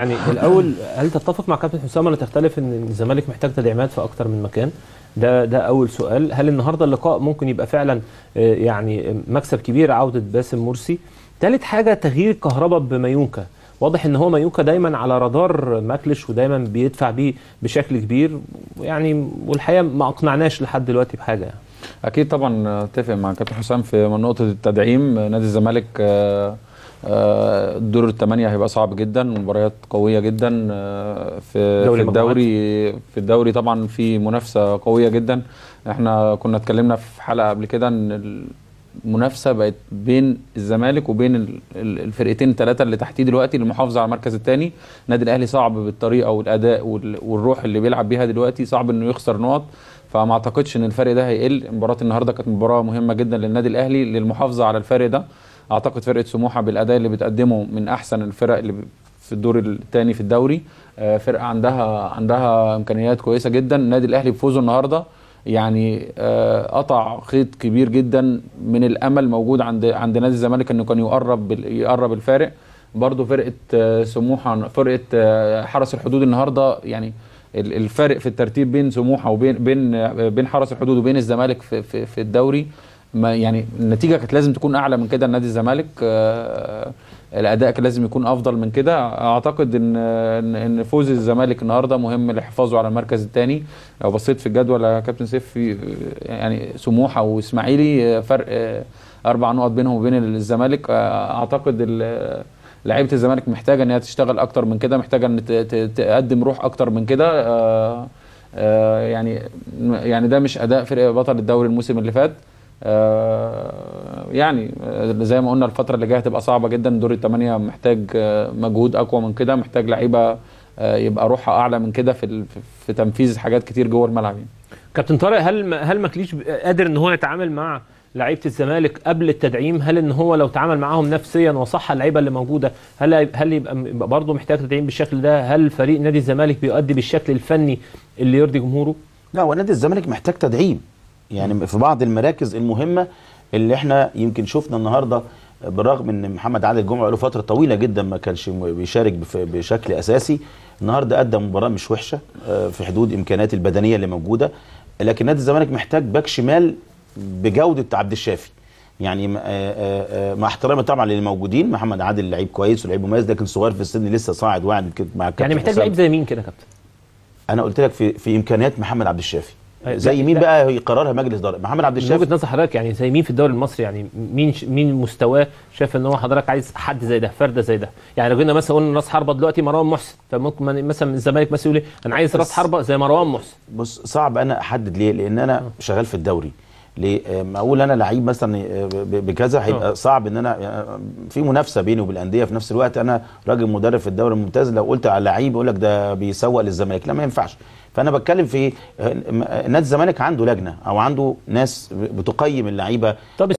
يعني الاول هل تتفق مع كابتن حسام ولا تختلف ان الزمالك محتاج تدعيمات في اكتر من مكان ده ده اول سؤال هل النهارده اللقاء ممكن يبقى فعلا آه، يعني مكسب كبير عوده باسم مرسي ثالث حاجه تغيير كهربا بمايونكا واضح ان هو مايونكا دايما على رادار ماكلش ودايما بيدفع بيه بشكل كبير يعني والحقيقه ما اقنعناش لحد دلوقتي بحاجه يعني. اكيد طبعا اتفق مع كابتن حسام في نقطه التدعيم نادي الزمالك آه، آه، الدور الثمانيه هيبقى صعب جدا مباريات قويه جدا آه، في دوري في الدوري في الدوري طبعا في منافسه قويه جدا احنا كنا اتكلمنا في حلقه قبل كده ان المنافسه بقت بين الزمالك وبين ال- ال- الفرقتين الثلاثه اللي تحتيه دلوقتي المحافظه على المركز الثاني النادي الاهلي صعب بالطريقه والاداء وال- والروح اللي بيلعب بيها دلوقتي صعب انه يخسر نقط فما اعتقدش ان الفرق ده هيقل مباراه النهارده كانت مباراه مهمه جدا للنادي الاهلي للمحافظه على الفرق ده اعتقد فرقه سموحه بالاداء اللي بتقدمه من احسن الفرق اللي ب- في الدور الثاني في الدوري آه، فرقه عندها عندها امكانيات كويسه جدا النادي الاهلي بفوزه النهارده يعني آه، قطع خيط كبير جدا من الامل موجود عند عند نادي الزمالك انه كان يقرب بال- يقرب الفارق برضه فرقه آه، سموحه فرقه آه، حرس الحدود النهارده يعني ال- الفرق في الترتيب بين سموحه وبين بين آه، بين حرس الحدود وبين الزمالك في في, في الدوري ما يعني النتيجه كانت لازم تكون اعلى من كده لنادي الزمالك آه، الاداء كان لازم يكون افضل من كده اعتقد ان ان إن فوز الزمالك النهارده مهم لحفاظه على المركز الثاني لو بصيت في الجدول يا كابتن سيف في يعني سموحه واسماعيلي فرق آه، اربع نقط بينهم وبين الزمالك آه، اعتقد ال- لعيبه الزمالك محتاجه ان هي تشتغل اكتر من كده محتاجه ان ت- ت- تقدم روح اكتر من كده آه، آه، يعني يعني ده مش اداء فرقه بطل الدوري الموسم اللي فات آه، يعني آه، زي ما قلنا الفتره اللي جايه هتبقى صعبه جدا دور الثمانيه محتاج آه، مجهود اقوى من كده محتاج لعيبه آه، يبقى روحها اعلى من كده في ال- في تنفيذ حاجات كتير جوه الملعب يعني. كابتن طارق هل هل ماكليش قادر ان هو يتعامل مع لعيبه الزمالك قبل التدعيم هل ان هو لو تعامل معاهم نفسيا وصح اللعيبه اللي موجوده هل هل يبقى يبقى برضه محتاج تدعيم بالشكل ده هل فريق نادي الزمالك بيؤدي بالشكل الفني اللي يرضي جمهوره لا هو نادي الزمالك محتاج تدعيم يعني في بعض المراكز المهمه اللي احنا يمكن شفنا النهارده بالرغم ان محمد عادل جمعه له فتره طويله جدا ما كانش م- بيشارك بف- بشكل اساسي النهارده قدم مباراه مش وحشه آه، في حدود امكانيات البدنيه اللي موجوده لكن نادي الزمالك محتاج باك شمال بجوده عبد الشافي يعني م- آه، آه، آه، مع احترامي طبعا للي موجودين محمد عادل لعيب كويس ولعيب مميز لكن صغير في السن لسه صاعد واعد كده مع الكابتن يعني محتاج حسام. لعيب زي مين كده يا كابتن انا قلت لك في في امكانيات محمد عبد الشافي أي- زي لا- مين لا. بقى يقررها مجلس اداره محمد عبد من الشافي وجهه نظر حضرتك يعني زي مين في الدوري المصري يعني مين ش- مين مستواه شايف ان هو حضرتك عايز حد زي ده فرده زي ده يعني لو جينا مثلا قلنا راس حربه دلوقتي مروان محسن فممكن من- مثلا من الزمالك مثلا يقول ايه انا عايز راس بس- حربه زي مروان محسن بص صعب انا احدد ليه لان انا شغال في الدوري ليه آه، ما اقول انا لعيب مثلا آه، ب- بكذا آه. هيبقى صعب ان انا آه، في منافسه بيني وبين الانديه في نفس الوقت انا راجل مدرب في الدوري الممتاز لو قلت على لعيب يقول لك ده بيسوق للزمالك لا ما ينفعش فانا بتكلم في آه، م- آه، نادي الزمالك عنده لجنه او عنده ناس بتقيم اللعيبه طب